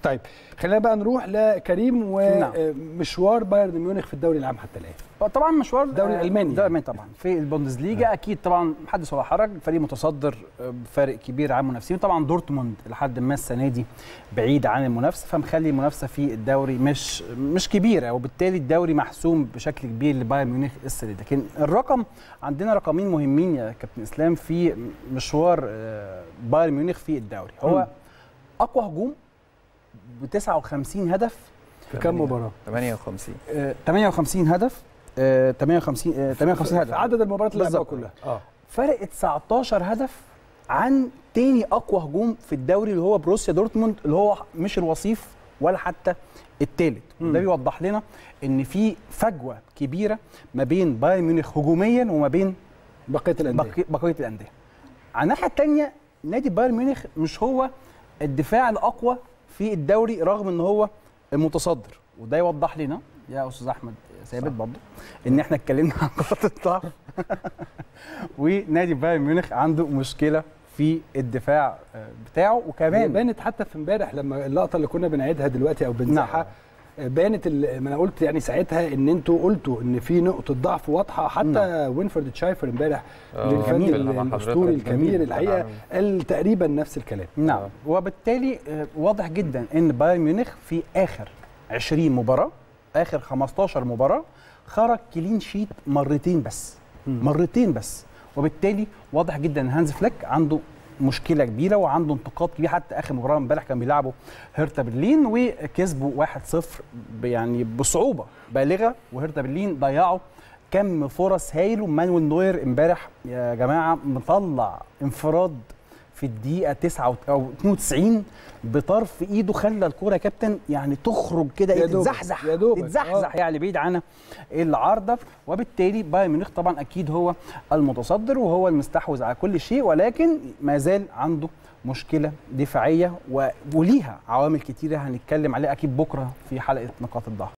طيب خلينا بقى نروح لكريم نعم. ومشوار بايرن ميونخ في الدوري العام حتى الان طبعا مشوار الدوري آه، الألماني الدوري الالماني طبعا في البوندسليجا اكيد طبعا محدث ولا حرج فريق متصدر آه، بفارق كبير عن منافسين طبعا دورتموند لحد ما السنه دي بعيد عن المنافسه فمخلي المنافسه في الدوري مش مش كبيره وبالتالي الدوري محسوم بشكل كبير لبايرن ميونخ السنه دي لكن الرقم عندنا رقمين مهمين يا كابتن اسلام في مشوار آه، بايرن ميونخ في الدوري هو مم. اقوى هجوم ب 59 هدف في كام مباراه 58 آه، 58 هدف آه، 58 آه، 58 هدف في عدد المباريات اللي لعبها بالظبط. كلها اه فرق 19 هدف عن تاني اقوى هجوم في الدوري اللي هو بروسيا دورتموند اللي هو مش الوصيف ولا حتى الثالث مم. وده بيوضح لنا ان في فجوه كبيره ما بين بايرن ميونخ هجوميا وما بين بقيه الانديه بقي- بقيه الانديه على الناحيه الثانيه نادي بايرن ميونخ مش هو الدفاع الاقوى في الدوري رغم ان هو المتصدر وده يوضح لنا يا استاذ احمد ثابت برضه ان احنا اتكلمنا عن نقاط الضعف ونادي بايرن ميونخ عنده مشكله في الدفاع آه، بتاعه هي وكمان بانت حتى في امبارح لما اللقطه اللي كنا بنعيدها دلوقتي او بنزعها بانت ال- ما انا قلت يعني ساعتها ان انتوا قلتوا ان في نقطه ضعف واضحه حتى نعم. وينفرد تشايفر امبارح آه، للفني جميل. ال- مع حضرتك. الاسطوري الكبير جميل. الحقيقه قال تقريبا نفس الكلام نعم آه. وبالتالي آه، واضح جدا ان بايرن ميونخ في اخر 20 مباراه اخر 15 مباراه خرج كلين شيت مرتين بس مم. مرتين بس وبالتالي واضح جدا ان هانز فليك عنده مشكله كبيره وعنده انتقاد كبير حتى اخر مباراه امبارح كان بيلعبوا هيرتا برلين وكسبوا 1-0 ب- يعني بصعوبه بالغه وهيرتا برلين ضيعوا كم فرص هايل ومانويل نوير امبارح يا جماعه مطلع انفراد في الدقيقه 9 او 92 بطرف ايده خلى الكوره يا كابتن يعني تخرج كده يا ايه دوبك، تتزحزح يا دوبك، تتزحزح آه. يعني بعيد عن العارضه وبالتالي بايرن ميونخ طبعا اكيد هو المتصدر وهو المستحوذ على كل شيء ولكن ما زال عنده مشكله دفاعيه و- وليها عوامل كتيره هنتكلم عليها اكيد بكره في حلقه نقاط الضعف